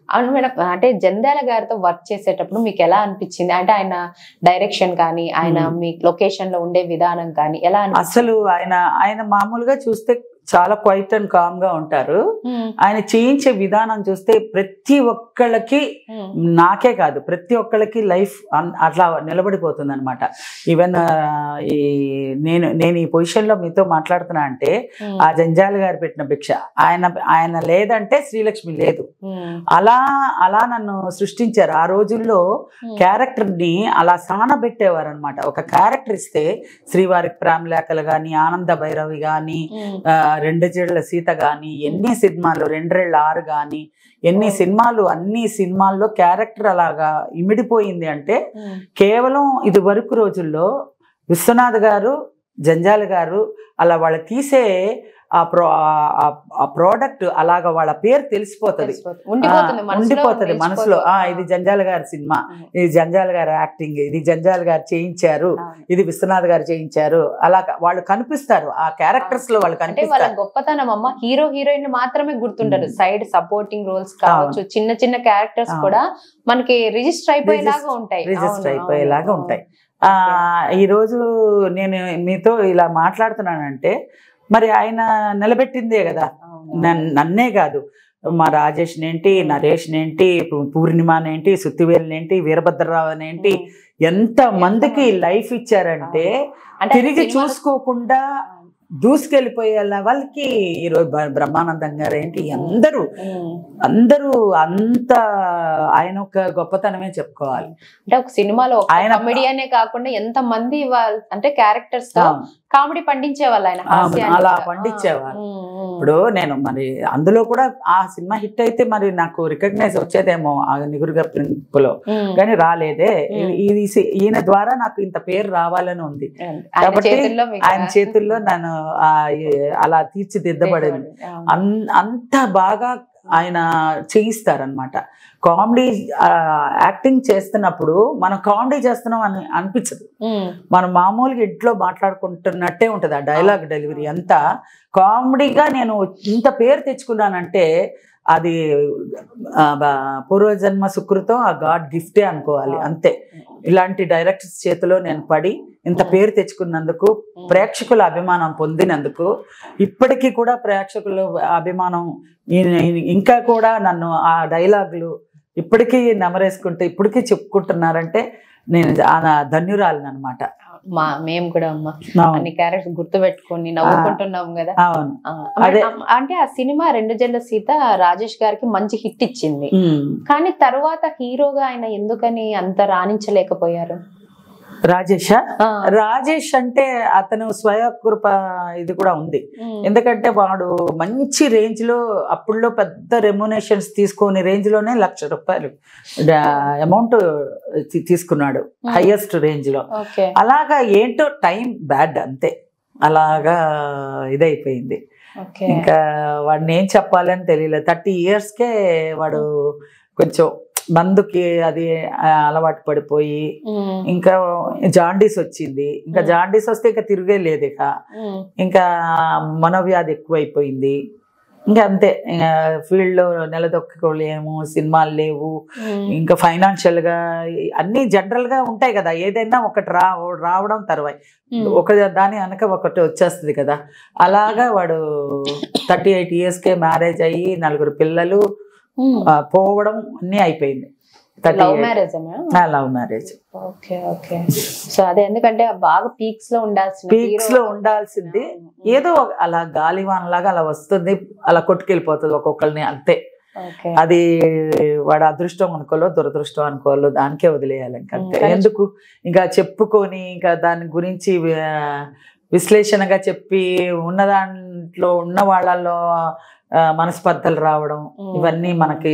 అవును మేడం అంటే జంధ్యాల గారితో వర్క్ చేసేటప్పుడు మీకు ఎలా అనిపించింది అంటే ఆయన డైరెక్షన్ కానీ ఆయన Hmm. మీ లొకేషన్ లో ఉండే విధానం కానీ ఎలా అనిపించింది అసలు ఆయన ఆయన మామూలుగా చూస్తే చాలా క్వైట్ అండ్ కామ్ గా ఉంటారు Hmm. ఆయన చేయించే విధానం చూస్తే ప్రతి ఒక్కళ్ళకి Hmm. నాకే కాదు ప్రతి ఒక్కళ్ళకి లైఫ్ అట్లా నిలబడిపోతుంది అనమాట ఈవెన్ ఈ నేను నేను ఈ పొజిషన్ లో మీతో మాట్లాడుతున్నా అంటే Hmm. ఆ జంజాల గారు పెట్టిన భిక్ష ఆయన ఆయన లేదంటే శ్రీలక్ష్మి లేదు Hmm. అలా అలా నన్ను సృష్టించారు ఆ రోజుల్లో Hmm. క్యారెక్టర్ ని అలా సానబెట్టేవారు అనమాట ఒక క్యారెక్టర్ ఇస్తే శ్రీవారి ప్రేమలేఖలు కానీ ఆనంద భైరవి కానీ Hmm. రెండు జేళ్ల సీత కానీ ఎన్ని సినిమాలు రెండ్రేళ్ళ ఆరు కానీ ఎన్ని సినిమాలు అన్ని సినిమాల్లో క్యారెక్టర్ అలాగా ఇమిడిపోయింది అంటే Hmm. కేవలం ఇది వరకు రోజుల్లో విశ్వనాథ్ గారు జంజాల గారు అలా వాళ్ళు తీసే ఆ ప్రో ఆ- ఆ ప్రోడక్ట్ అలాగా వాళ్ళ పేరు తెలిసిపోతుంది తెలిసిపోతుంది. ఉండిపోతుంది ఆ, మనసులో, ఉండిపోతుంది మనసులో ఆ నిలిచిపోతుంది. ఇది జంజాల గారి సినిమా Hmm. ఇది జంజాల గారి యాక్టింగ్ ఇది జంజాల గారు చేయించారు అవును. ఇది విశ్వనాథ్ గారు చేయించారు అలా వాళ్ళు కనిపిస్తారు ఆ క్యారెక్టర్స్ లో వాళ్ళు అంటే వాళ్ళ కనిపిస్తారు గొప్పతనం అమ్మ హీరో హీరోయిన్ మాత్రమే గుర్తుంటారు సైడ్ సపోర్టింగ్ రోల్స్ కావచ్చు చిన్న చిన్న క్యారెక్టర్స్ అవును. కూడా మనకి రిజిస్టర్ అయిపోయేలాగా ఉంటాయి రిజిస్టర్ అవును, అయిపోయేలాగా అవును, ఉంటాయి ఆ ఈ రోజు నేను మీతో ఇలా మాట్లాడుతున్నానంటే మరి ఆయన నిలబెట్టిందే కదా అవును. నన్- నన్నే కాదు మా రాజేష్ ఏంటి నరేష్ ఏంటి పూర్ణిమ ఏంటి సుత్తివేలు వీరభద్రరావు ఏంటి ఎంత మందికి లైఫ్ ఇచ్చారంటే అంటే తిరిగి సినిమాలు- చూసుకోకుండా దూసుకెళ్ళిపోయే లెవెల్కి ఈరోజు బ్ర- బ్రహ్మానందం గారు ఏంటి అందరూ ఉమ్. అందరూ అంత ఆయన ఒక గొప్పతనమే చెప్పుకోవాలి అంటే ఒక సినిమాలో ఆయన- కామెడియనే కాకుండా ఎంత మంది వాళ్ళ అంటే క్యారెక్టర్స్ తో కామెడీ పండించేవాళ్ళు ఆయన ఆ, హాస్యాన్ని అలా కూడా. పండించేవారు. ఉమ్, ఉమ్. ఇప్పుడు నేను మరి అందులో కూడా ఆ సినిమా హిట్ అయితే మరి నాకు రికగ్నైజ్ వచ్చేదేమో ఆ నిగురుగా ప్రింపులో ఉమ్. కానీ రాలేదే ఉమ్. ఇది సి- ఈయన ద్వారా నాకు ఇంత పేరు రావాలని ఉంది ఆయన కాబట్టి చేతుల్లో మీకు ఆయన చేతుల్లో నన్ను ఆ, ఈ- అలా తీర్చిదిద్దబడింది అవును. అన్- అంత బాగా ఆయన చేయిస్తారనమాట కామెడీ యాక్టింగ్ చేస్తున్నప్పుడు మనం కామెడీ చేస్తున్నాం అని అనిపించదు ఉమ్. మనం మామూలుగా ఇంట్లో మాట్లాడుకుంటున్నట్టే ఉంటుంది ఆ డైలాగ్ డెలివరీ అంతా కామెడీగా నేను ఇంత పేరు తెచ్చుకున్నానంటే అది ఆ, బ- పూర్వజన్మ సుకృతం ఆ గాడ్ గిఫ్టే అనుకోవాలి అంతే ఇలాంటి డైరెక్టర్స్ చేతిలో నేను పడి ఇంత పేరు తెచ్చుకున్నందుకు ప్రేక్షకుల అభిమానం పొందినందుకు ఇప్పటికీ కూడా ప్రేక్షకుల అభిమానం ఈయన- ఈయన ఇంకా కూడా నన్ను ఆ డైలాగులు ఇప్పటికీ నెమరేసుకుంటే ఇప్పటికీ చెప్పుకుంటున్నారంటే నేను ధన్యురాలను అనమాట మా మేము కూడా అమ్మ అన్ని క్యారెక్టర్స్ గుర్తు పెట్టుకొని నవ్వుకుంటున్నాం కదా అవును ఆ, అదే. అమ్- అంటే ఆ సినిమా రెండు జల్ల సీత రాజేష్ గారికి మంచి హిట్ ఇచ్చింది ఉమ్. కానీ తర్వాత హీరోగా ఆయన ఎందుకని అంత రాణించలేకపోయారు రాజేష్ ఆ, రాజేష్ అంటే అతను స్వయకృప ఇది కూడా ఉంది ఉమ్, ఎందుకంటే వాడు మంచి రేంజ్ లో అప్పుడులో పెద్ద రెమ్యునేషన్స్ తీసుకునే రేంజ్ లోనే లక్ష రూపాయలు అమౌంట్ తీసుకున్నాడు Hmm. హైయెస్ట్ రేంజ్ లో ఓకే అలాగా ఏంటో టైం బ్యాడ్ అంతే అలాగా ఇదైపోయింది ఓకే ఇంకా వాడిని ఏం చెప్పాలని తెలియలేదు థర్టీ ఇయర్స్కే వాడు కొంచెం మందుకి అది ఆ, అలవాటు పడిపోయి ఉమ్, ఇంకా జాండీస్ వచ్చింది ఇంకా Hmm. జాండీస్ వస్తే ఇంకా తిరిగే లేదు ఇక ఉమ్, ఇంకా మనోవ్యాధి ఎక్కువైపోయింది ఇంకా అంతే ఫీల్డ్ లో నిలదొక్కలేము సినిమాలు లేవు ఉమ్, ఇంకా ఫైనాన్షియల్ గా అన్ని జనరల్ గా ఉంటాయి కదా ఏదైనా ఒకటి రా రావడం తర్వాత ఉమ్. ఒక దాని వెనక ఒకటి వచ్చేస్తుంది కదా అలాగా వాడు థర్టీ ఎయిట్ ఇయర్స్కే మ్యారేజ్ అయ్యి నలుగురు పిల్లలు ఉమ్. ఆ, పోవడం అన్నీ అయిపోయింది thirty love marriage love marriage okay okay so అదే ఎందుకంటే బాగా పీక్స్ లో ఉండాల్సిన పీక్స్ లో ఉండాల్సింది ఏదో ఒక- అలా గాలివాన్ లాగా అలా వస్తుంది అలా కొట్టుకెళ్ళిపోతుంది ఒక్కొక్కరిని అంతే ఓకే అది వాడు అదృష్టం అనుకోలో దురదృష్టం అనుకోవాలో దానికే వదిలేయాలి ఇంకా అంతే ఉమ్, కానీ- ఎందుకు ఇంకా చెప్పుకొని ఇంకా దాని గురించి ఆ, విశ్లేషణగా చెప్పి ఉన్న దాంట్లో ఉన్న వాళ్ళల్లో ఆ, మనస్పర్ధలు రావడం ఉమ్. ఇవన్నీ మనకి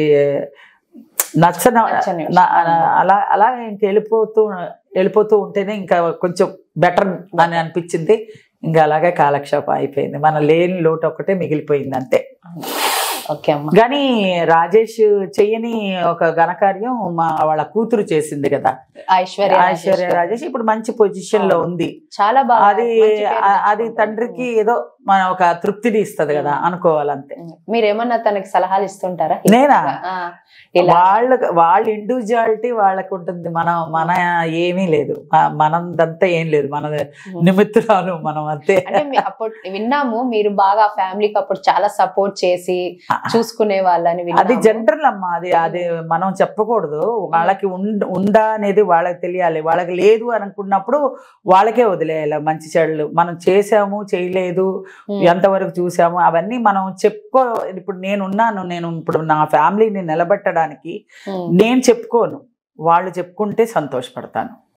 నచ్చన నచ్చని నా- విషయం. అలా అలా ఇంక వెళ్ళిపోతూ వెళ్ళిపోతూ ఉంటేనే ఇంకా కొంచెం బెటర్ అని అనిపించింది ఇంకా అలాగే కాలక్షేపం అయిపోయింది మన లేని లోటు ఒకటే మిగిలిపోయింది అంతే ఓకే అమ్మ కానీ రాజేష్ చెయ్యని ఒక ఘనకార్యం మా వాళ్ళ కూతురు చేసింది కదా ఐశ్వర్య ఐశ్వర్య రాజేష్ ఇప్పుడు మంచి పొజిషన్ లో ఉంది చాలా బాగా అది మంచి పేరు ఆ- అది తెచ్చుకుంది. తండ్రికి ఏదో మన ఒక తృప్తిని ఇస్తది కదా అనుకోవాలంతే మీరేమన్నా తనకి సలహాలు ఇస్తుంటారా నేనా ఆ, ఇలా వాళ్ళ వాళ్ళ ఇండివిజువాలిటీ వాళ్ళకు ఉంటుంది మనం మన ఏమీ లేదు ఆ, మనదంతా ఏం లేదు మన నిమిత్తురాలు మనం అంతే అంటే మీ- అప్పుడు విన్నాము మీరు బాగా ఫ్యామిలీకి అప్పుడు చాలా సపోర్ట్ చేసి చూసుకునే వాళ్ళని అది విన్నాము. జనరల్ అమ్మా అది అది మనం చెప్పకూడదు వాళ్ళకి ఉండ ఉందా అనేది వాళ్ళకి తెలియాలి వాళ్ళకి లేదు అని అనుకున్నప్పుడు వాళ్ళకే వదిలేయాలి మంచి చెడులు మనం చేసాము చేయలేదు ఉమ్, ఎంతవరకు చూసాము అవన్నీ మనం చెప్పుకో ఇప్పుడు నేను ఉన్నాను నేను ఇప్పుడు నా ఫ్యామిలీని నిలబెట్టడానికి ఉమ్. నేను చెప్పుకోను వాళ్ళు చెప్పుకుంటే సంతోషపడతాను